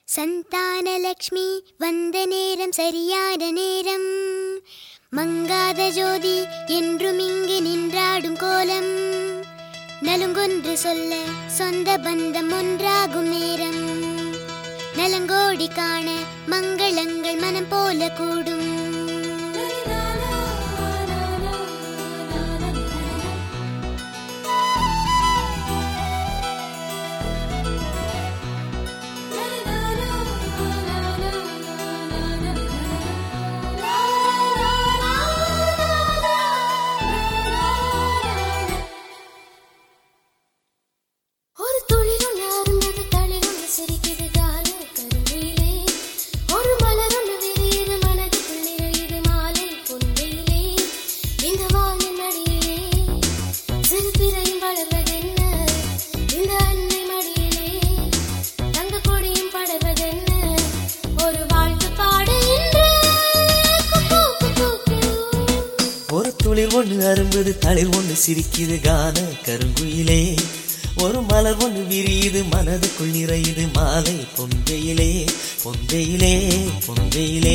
சந்தானலக்ஷ்மி வந்த நேரம் சரியான நேரம் மங்காத ஜோதி என்றும் இங்கு நின்றாடும் கோலம் நலுங்கொன்று சொல்ல சொந்த பந்தம் ஒன்றாகும் நேரம் நலங்கோடி காண மங்களங்கள் மனம் போல கூடும் ஒரு துளிரொன்று அருந்தது தளிரொன்று சிரிக்குது கால கருவிலே ஒரு மலரொன்று விரியுது மனதுக்குள் நிறையுது மாலை பொன்வையிலே இந்த வானின் அடியிலே சிறு பிறையும் வளர்வதென்ன இந்த அன்னை மடியிலே தங்க கொடியும் படர்வதென்ன ஒரு வாழ்த்து பாடு இன்று குக்கூ, குக்கூ, கூ. ஒரு துளிர் ஒன்று அரும்புது தளிர் ஒன்று சிரிக்குது கான கருங்குயிலே ஒரு மலர் ஒன்று விரியுது மனதுக்குள் நிறையுது மாலை பொந்தையிலே பொந்தையிலே பொந்தையிலே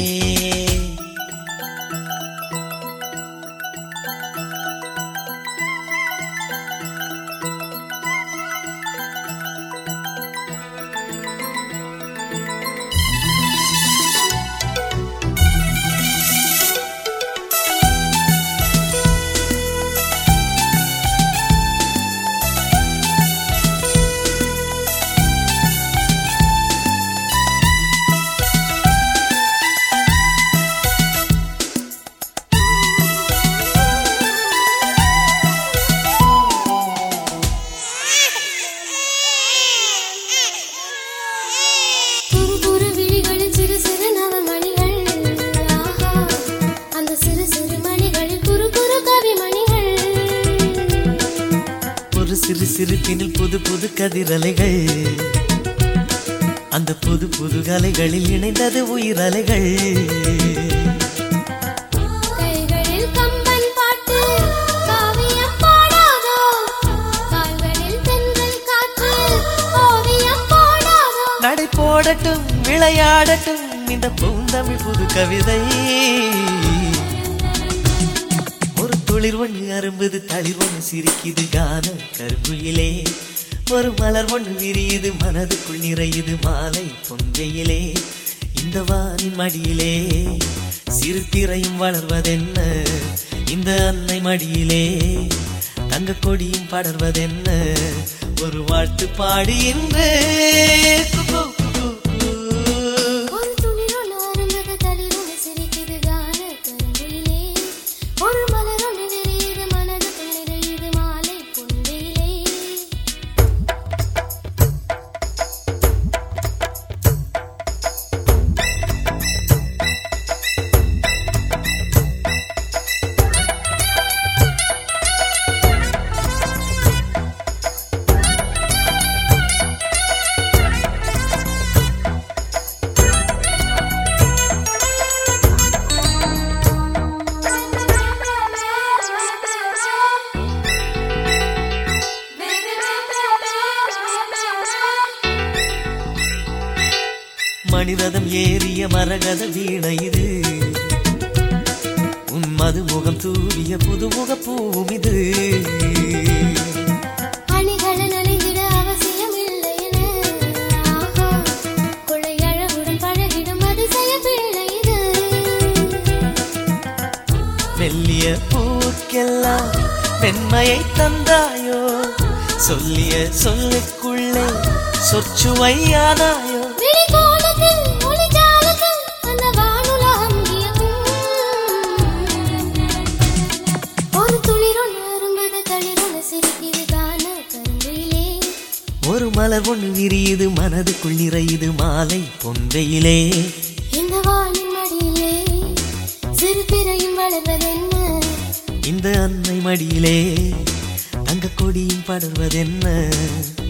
துரு துரு விழிகளில் சிறு சிறு நவமணிகள் ஆஹா அந்த சிறு சிறு மணிகளில் குறு குறு கவிமணிகள் ஒரு சிறு சிறு பின்னில் புது புது கதிரலைகள் அந்த புது புது கலைகளில் இணைந்தது உயிரலைகள் கைகளில் கம்பன் பாட்டு காவியம் பாடாதோ கால்களில் தென்றல் காற்று ஓவியம் போடாதோ நடை போடட்டும் விளையாடட்டும் இந்த பூந்தமிழ் புது கவிதை ஒரு துளிர் ஒன்று அரும்புது தளிர் ஒன்று சிரிக்குது கான கருங்குயிலே ஒரு மலர் ஒன்று விரியுது மனதுக்குள் நிறையுது மாலை பொங்கையிலே இந்த வானின் மடியிலே சிறு திரையும் வளர்வதென்ன இந்த அன்னை மடியிலே தங்க கொடியும் படர்வதென்ன ஒரு வாழ்த்து பாடி என்று குகு, குகு, குகு. ஒரு துளிரொன்று அருந்தது தளிரொன்று சிரிக்குது கான கருங்குயிலே ஒரு மலரொன்று விரியுது மனதுக்குள் நிறையுது மாலை பொன்வேலே மணிரதம் ஏறிய மரகத வீணை இது உன் மதுமுகம் தூவிய புதுமுக பூவும் இது அணிகளை நலிந்திட அவசியமில்லை என ஆஹா கொள்ளை அழகுடன் பழகிடும் அதிசய பிள்ளை இது மெல்லிய பூக்கெல்லாம் மென்மையை தந்தாயோ சொல்லிய சொல்லுக்குள்ளே சொற்சுவையானாயோ விழிக்கோலத்தில் ஒளிஜாலத்தில் அந்த வானுலகம் வியக்கும். ஒரு துளிரொன்று அரும்பது தளிரொன்று சிரிக்குது கான கரும்பிலே ஒரு மலர் ஒன்று விரியுது மனதுக்குள் நிறையுது மாலை பொன்றையிலே இந்த வானின் மடியிலே சிறு பிறையும் வளர்வதென்ன இந்த அன்னை மடியிலே தங்க கொடியும் படர்வதென்ன